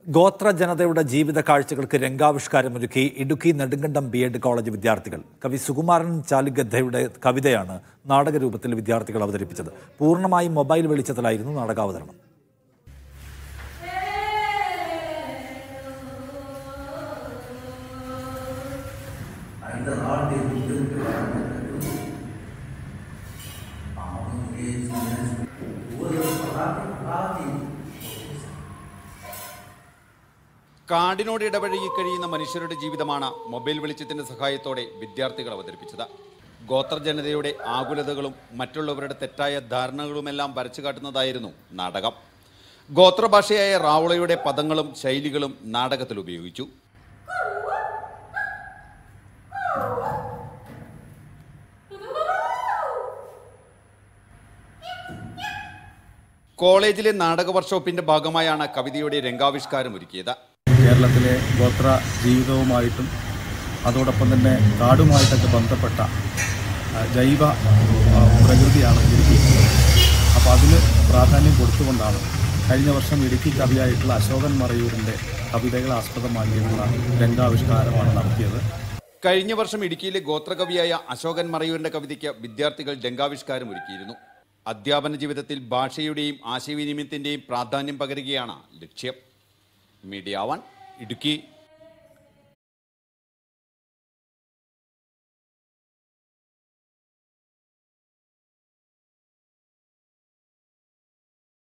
ഗോത്ര ജനതയുടെ ജീവിത കാഴ്ചകൾക്ക് രംഗാവിഷ്കാരമൊരുക്കി Idukki Nedumkandam B Ed college വിദ്യാർത്ഥികൾ കവി സുകുമാരൻ ചാലിഗദ്ധയുടെ കവിതയാണ് നാടകരൂപത്തിൽ വിദ്യാർത്ഥികൾ അവതരിപ്പിച്ചത് പൂർണ്ണമായും മൊബൈൽ വെളിച്ചത്തിലായിരുന്നു നാടകാവതരണം കാടിനോട് ഇടപഴകി കഴിയുന്ന മനുഷ്യരുടെ ജീവിതമാണ് മൊബൈൽ വെളിച്ചത്തിന്റെ സഹായത്തോടെ വിദ്യാർത്ഥികൾ അവതരിപ്പിച്ചത് ഗോത്രജനതയുടെ ആകുലതകളും മറ്റുള്ളവരുടെ തെറ്റായ ധാരണകളുമെല്ലാം വരച്ചു കാട്ടുന്നതായിരുന്നു നാടകം ഗോത്രഭാഷയായ റാവുളയുടെ പദങ്ങളും ശൈലികളും നാടകത്തിൽ ഉപയോഗിച്ചു കോളേജിലെ നാടക വർക്ക്ഷോപ്പിന്റെ ഭാഗമായാണ് കവിതയുടെ രംഗാവിഷ്കാരം ഒരുക്കിയത് കേരളത്തിലെ ഗോത്ര ജീവിതവുമായിട്ടും അതോടൊപ്പം തന്നെ കാടുമായിട്ടൊക്കെ ബന്ധപ്പെട്ട ആ, ജൈവ ആ, പ്രകൃതിയാണ് ഇടുക്കി അപ്പോൾ അതിന് പ്രാധാന്യം കൊടുത്തുകൊണ്ടാണ് കഴിഞ്ഞ വർഷം ഇടുക്കി കവിയായിട്ടുള്ള അശോകൻ മറയൂരിൻ്റെ കവിതകളെ ആസ്പദമാക്കിയിട്ടുള്ള രംഗാവിഷ്കാരമാണ് നടത്തിയത് കഴിഞ്ഞ വർഷം ഇടുക്കിയിലെ ഗോത്രകവിയായ അശോകൻ മറയൂരിന്റെ കവിതയ്ക്ക് വിദ്യാർത്ഥികൾ രംഗാവിഷ്കാരം ഒരുക്കിയിരുന്നു അധ്യാപന ജീവിതത്തിൽ ഭാഷയുടെയും ആശയവിനിമയത്തിന്റെയും പ്രാധാന്യം പകരുകയാണ് ലക്ഷ്യം മീഡിയ വൺ ഇടുക്കി